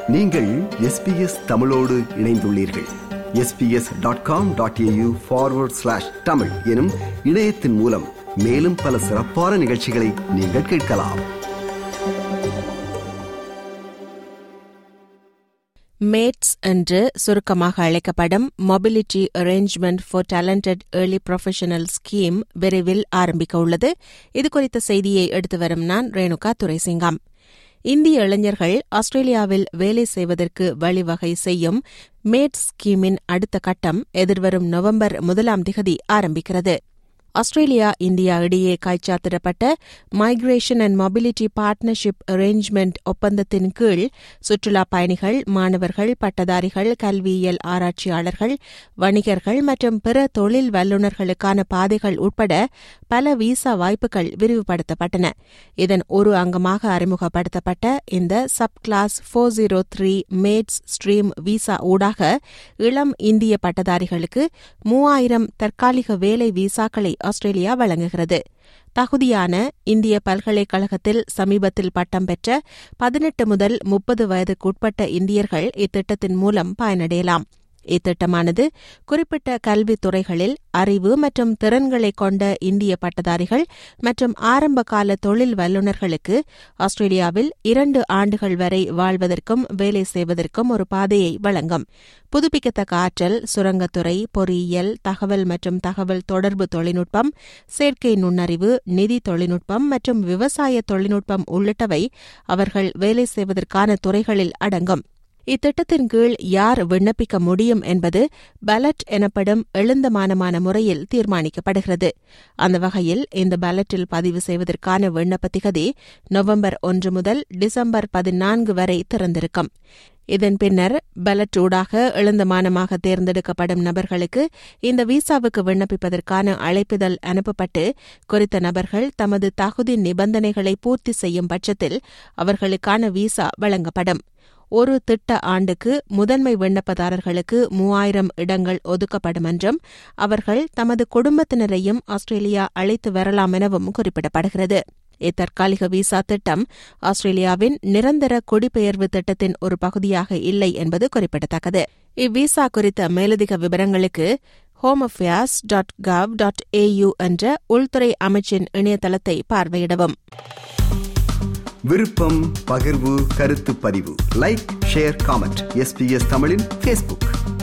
நீங்கள் எஸ்பிஎஸ் தமிழோடு இணைந்துள்ளீர்கள் SBS dot com dot AU forward slash Tamil எனும் இணையத்தின் மூலம் மேலும் பல சிறப்பான நிகழ்ச்சிகளை நீங்கள் கேட்கலாம் மேட்ஸ் என்று சுருக்கமாக அழைக்கப்படும் mobility arrangement for talented early professional scheme விரைவில் ஆரம்பிக்க உள்ளது இது குறித்த செய்தியை எடுத்து வரும் நான் ரேணுகா துரைசிங்கம் இந்திய இளைஞர்கள் ஆஸ்திரேலியாவில் வேலை செய்வதற்கு வழிவகை செய்யும் மேட் ஸ்கீமின் அடுத்த கட்டம் எதிர்வரும் நவம்பர் முதலாம் திகதி ஆரம்பிக்கிறது ஆஸ்திரேலியா இந்தியா இடையே கைச்சாத்திடப்பட்ட migration and mobility partnership arrangement ஒப்பந்தத்தின் கீழ் சுற்றுலா பயணிகள் மாணவர்கள் பட்டதாரிகள் கல்வியியல் ஆராய்ச்சியாளர்கள் வணிகர்கள் மற்றும் பிற தொழில் வல்லுநர்களுக்கான பாதைகள் உட்பட பல விசா வாய்ப்புகள் விரிவுபடுத்தப்பட்டன இதன் ஒரு அங்கமாக அறிமுகப்படுத்தப்பட்ட இந்த sub class four zero three MATES stream visa ஊடாக இளம் இந்திய பட்டதாரிகளுக்கு மூவாயிரம் தற்காலிக வேலை விசாக்களை ஆஸ்திரேலியா வழங்குகிறது தகுதியான இந்திய பல்கலைக்கழகத்தில் சமீபத்தில் பட்டம் பெற்ற பதினெட்டு முதல் முப்பது வயதுக்குட்பட்ட இந்தியர்கள் இத்திட்டத்தின் மூலம் பயனடையலாம் இத்திட்டமானது குறிப்பிட்ட கல்வித் துறைகளில் அறிவு மற்றும் திறன்களை கொண்ட இந்திய பட்டதாரிகள் மற்றும் ஆரம்பகால தொழில் வல்லுநர்களுக்கு ஆஸ்திரேலியாவில் இரண்டு ஆண்டுகள் வரை வாழ்வதற்கும் வேலை செய்வதற்கும் ஒரு பாதையை வழங்கும் புதுப்பிக்கத்தக்க ஆற்றல் சுரங்கத்துறை பொறியியல் தகவல் மற்றும் தகவல் தொடர்பு தொழில்நுட்பம் செயற்கை நுண்ணறிவு நிதி தொழில்நுட்பம் மற்றும் விவசாய தொழில்நுட்பம் உள்ளிட்டவை அவர்கள் வேலை செய்வதற்கான துறைகளில் அடங்கும் இத்திட்டத்தின் கீழ் யார் விண்ணப்பிக்க முடியும் என்பது பேலட் எனப்படும் எழுந்தமானமான முறையில் தீர்மானிக்கப்படுகிறது அந்த வகையில் இந்த பேலட்டில் பதிவு செய்வதற்கான விண்ணப்ப திகதி நவம்பர் ஒன்று முதல் டிசம்பர் பதினான்கு வரை திறந்திருக்கும் இதன் பின்னர் பலட் ஊடாக எழுந்தமானமாக தேர்ந்தெடுக்கப்படும் நபர்களுக்கு இந்த விசாவுக்கு விண்ணப்பிப்பதற்கான அழைப்புதல் அனுப்பப்பட்டு குறித்த நபர்கள் தமது தகுதி நிபந்தனைகளை பூர்த்தி செய்யும் பட்சத்தில் அவர்களுக்கான விசா வழங்கப்படும் ஒரு திட்ட ஆண்டுக்கு முதன்மை விண்ணப்பதாரர்களுக்கு மூவாயிரம் இடங்கள் ஒதுக்கப்படும் என்றும் அவர்கள் தமது குடும்பத்தினரையும் ஆஸ்திரேலியா அழைத்து வரலாம் எனவும் குறிப்பிடப்படுகிறது இத்தற்காலிக விசா திட்டம் ஆஸ்திரேலியாவின் நிரந்தர குடிபெயர்வு திட்டத்தின் ஒரு பகுதியாக இல்லை என்பது குறிப்பிடத்தக்கது இவ்விசா குறித்த மேலதிக விவரங்களுக்கு home affairs dot gov dot AU என்ற உள்துறை அமைச்சின் இணையதளத்தை பார்வையிடவும் விருப்பம் பகிர்வு கருத்து பதிவு லைக் ஷேர் காமெண்ட் எஸ்பிஎஸ் தமிழின் ஃபேஸ்புக்